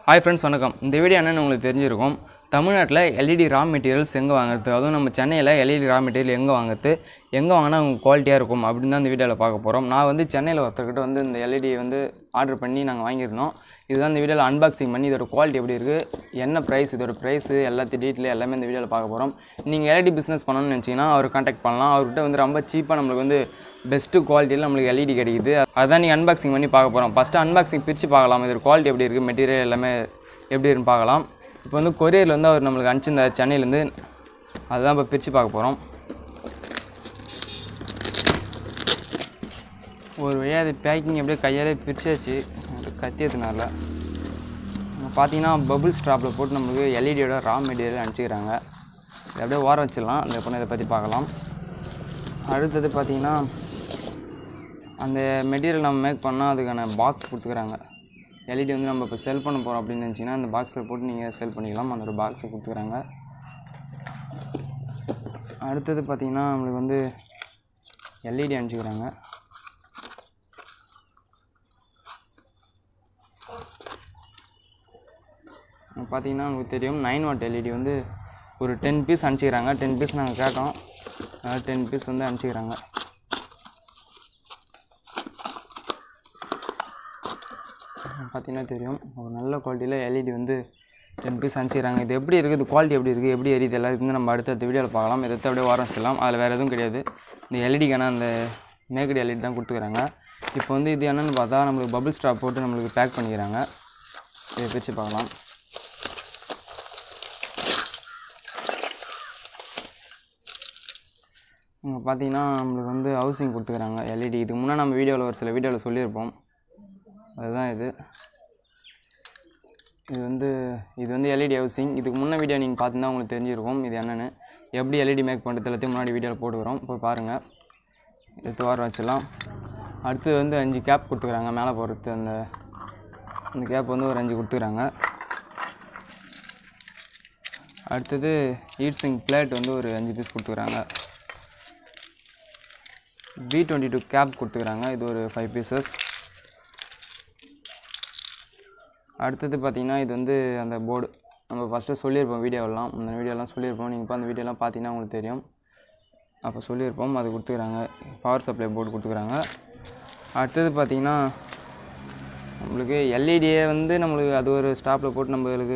hi friends வணக்கம் இந்த video என்னன்னு உங்களுக்கு தெரிஞ்சிருக்கும் தமிழ்நாட்டில் எல்இடி ரா மெட்டீரியல்ஸ் எங்கே வாங்குறது அதுவும் நம்ம சென்னையில் எல்இடி ரா மெட்டீரியல் எங்கே வாங்குறது எங்கே வாங்கினா குவாலிட்டியாக இருக்கும் அப்படின்னு தான் இந்த வீடியோவில் பார்க்க போகிறோம் நான் வந்து சென்னையில் ஒருத்தர்கிட்ட வந்து இந்த எல்இடி வந்து ஆர்டர் பண்ணி நாங்கள் வாங்கியிருந்தோம் இதுதான் இந்த வீடியோவில் அன்பாக்சிங் பண்ணி இதோட குவாலிட்டி எப்படி இருக்குது என்ன ப்ரைஸ் இதோட ப்ரைஸு எல்லாத்தையும் டீட்டெயில் எல்லாமே இந்த வீடியோவில் பார்க்க போகிறோம் நீங்கள் எல்இடி பிஸ்னஸ் பண்ணணும்னு நினச்சிங்கன்னா அவர் காண்டாக்ட் பண்ணலாம் அவர்கிட்ட வந்து ரொம்ப சீப்பாக நம்மளுக்கு வந்து பெஸ்ட்டு குவாலிட்டியில் நம்மளுக்கு எல்இடி கிடைக்குது அதான் நீங்கள் அன்பாக்சிங் பண்ணி பார்க்க போகிறோம் ஃபஸ்ட்டு அன்பாக்சிங் பிரித்து பார்க்கலாம் இதோட குவாலிட்டி எப்படி இருக்குது மெட்டீரியல் எல்லாமே எப்படி இருக்குன்னு பார்க்கலாம் இப்போ வந்து கொரியரில் வந்து அவர் நம்மளுக்கு அனுப்பிச்சிருந்தார் சென்னையிலேருந்து அதுதான் இப்போ பிரித்து பார்க்க போகிறோம் ஒரு வழியாக அது பேக்கிங் அப்படியே கையாலே பிரிச்சாச்சு கத்தியதுனால பார்த்தீங்கன்னா பபுள் ஸ்ட்ராப்பில் போட்டு நம்மளுக்கு எல்இடியோட ரா மெட்டீரியல் அனுப்பிச்சிக்கிறாங்க இதை அப்படியே ஓர வச்சிடலாம் அந்த பொண்ணு இதை பற்றி பார்க்கலாம் அடுத்தது பார்த்தீங்கன்னா அந்த மெட்டீரியல் நம்ம மேக் பண்ணால் அதுக்கான பாக்ஸ் கொடுத்துக்கிறாங்க எல்இடி வந்து நம்ம இப்போ செல் பண்ண போகிறோம் அப்படின்னு நினச்சிங்கன்னா அந்த பாக்ஸில் போட்டு நீங்கள் செல் பண்ணிக்கலாம் அந்த ஒரு பாக்ஸை கொடுத்துக்கிறாங்க அடுத்தது பார்த்தீங்கன்னா நம்மளுக்கு வந்து எல்இடி அனுப்பிச்சிக்கிறாங்க பார்த்தீங்கன்னா நமக்கு தெரியும் நைன் வாட் எல்இடி வந்து ஒரு டென் பீஸ் அனுப்பிச்சிக்கிறாங்க டென் பீஸ் நாங்கள் கேட்டோம் அதனால் டென் பீஸ் வந்து அனுப்பிச்சிக்கிறாங்க பார்த்தீங்கன்னா தெரியும் ஒரு நல்ல குவாலிட்டியில் எல்இடி வந்து டென் பீஸ் அனுப்பிச்சிக்கிறாங்க இது எப்படி இருக்குது குவாலிட்டி எப்படி இருக்குது எப்படி எரியுது எல்லாத்துக்கும் நம்ம அடுத்தடுத்த வீடியோவில் பார்க்கலாம் இதை அப்படியே வாரம் வச்சிடலாம் அதில் வேறு எதுவும் கிடையாது இந்த எல்இடிக்கான அந்த மேக்கடி எல்இடி தான் கொடுத்துக்கிறாங்க இப்போ வந்து இது என்னென்னு பார்த்தா நம்மளுக்கு பபிள் ஸ்ட்ராப் போட்டு நம்மளுக்கு பேக் பண்ணிக்கிறாங்க இதை பிரித்து பார்க்கலாம் இங்கே பார்த்தீங்கன்னா நம்மளுக்கு வந்து ஹவுசிங் கொடுத்துக்கிறாங்க எல்இடி இதுக்கு முன்னே நம்ம வீடியோவில் ஒரு சில வீடியோவில் சொல்லியிருப்போம் அதுதான் இது இது வந்து இது வந்து எல்இடி ஹவுசிங் இதுக்கு முன்ன வீடியோ நீங்கள் பார்த்துருந்தா உங்களுக்கு தெரிஞ்சிருக்கும் இது என்னென்னு எப்படி எல்இடி மேக் பண்ணுறது எல்லாத்தையும் முன்னாடி வீடியோவில் போட்டுக்கிறோம் போய் பாருங்கள் எடுத்து வாரம் வச்சிடலாம் அடுத்து வந்து அஞ்சு கேப் கொடுத்துக்கிறாங்க மேலே போகிறது அந்த அந்த கேப் வந்து ஒரு அஞ்சு கொடுத்துக்கிறாங்க அடுத்தது ஹீட் சிங் பிளேட் வந்து ஒரு அஞ்சு பீஸ் கொடுத்துக்கிறாங்க பி டுவெண்ட்டி டூ கேப் கொடுத்துக்கிறாங்க இது ஒரு ஃபைவ் பீசஸ் அடுத்தது பார்த்திங்கன்னா இது வந்து அந்த போர்டு நம்ம ஃபஸ்ட்டு சொல்லியிருப்போம் வீடியோவெல்லாம் அந்த வீடியோலாம் சொல்லியிருப்போம் நீங்கள் இப்போ அந்த வீடியோலாம் பார்த்தீங்கன்னா உங்களுக்கு தெரியும் அப்போ சொல்லியிருப்போம் அது கொடுத்துக்கிறாங்க பவர் சப்ளை போர்டு கொடுத்துக்கிறாங்க அடுத்தது பார்த்திங்கன்னா நம்மளுக்கு எல்இடியே வந்து நம்மளுக்கு அது ஒரு ஸ்டாப்பில் போட்டு நம்மளுக்கு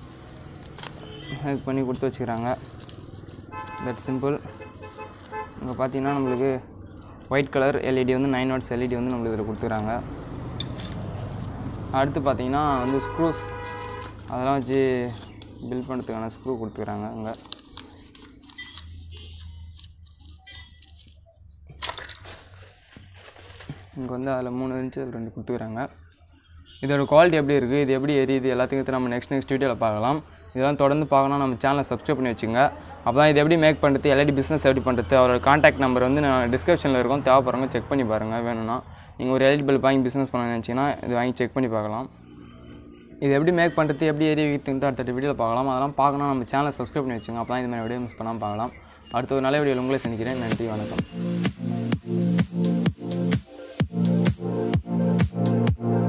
ஹேக் பண்ணி கொடுத்து வச்சுக்கிறாங்க தட் சிம்பிள் இங்கே பார்த்தீங்கன்னா நம்மளுக்கு ஒயிட் கலர் எல்இடி வந்து நைன் வாட்ஸ் எல்இடி வந்து நம்மளுக்கு இதில் கொடுத்துக்கிறாங்க அடுத்து பார்த்தீங்கன்னா வந்து ஸ்க்ரூஸ் அதெல்லாம் வச்சு பில் பண்ணுறதுக்கான ஸ்க்ரூ கொடுத்துக்கிறாங்க அங்கே இங்கே வந்து அதில் மூணு இன்ச்சு அதில் ரெண்டு கொடுத்துக்கிறாங்க இதோட குவாலிட்டி எப்படி இருக்குது இது எப்படி எரியுது எல்லாத்துக்கும் நம்ம நெக்ஸ்ட் நெக்ஸ்ட் வீடியோவில் பார்க்கலாம் இதெல்லாம் தொடர்ந்து பார்க்கணும் நம்ம சேனலை சப்ஸ்கிரைப் பண்ணி வச்சுங்க அப்போ தான் இது எப்படி மேக் பண்ணுறது எல்ஐடி பிஸ்னஸ் எப்படி பண்ணுறது அவரோட காண்டாக்ட் நம்பர் வந்து நான் டிஸ்கிரிப்ஷனில் இருக்கும் தேவைப்படுறவங்க செக் பண்ணி பாருங்கள் வேணும்னா நீங்கள் ஒரு எல்இடி பல்ப் வாங்கி பிஸ்னஸ் பண்ண நினச்சிங்கன்னா இது வாங்கி செக் பண்ணி பார்க்கலாம் இது எப்படி மேக் பண்ணுறது எப்படி எரி வைத்து அடுத்த வீடியோவில் பார்க்கலாம் அதெல்லாம் பார்க்கணும் நம்ம சேனலை சப்ஸ்கிரைப் பண்ணி வச்சுங்க அப்போ தான் இது மாதிரி வீடியோ மிஸ் பண்ணாமல் பார்க்கலாம் அடுத்த ஒரு நல்ல வீடியோவில் உங்களை சந்திக்கிறேன் நன்றி வணக்கம்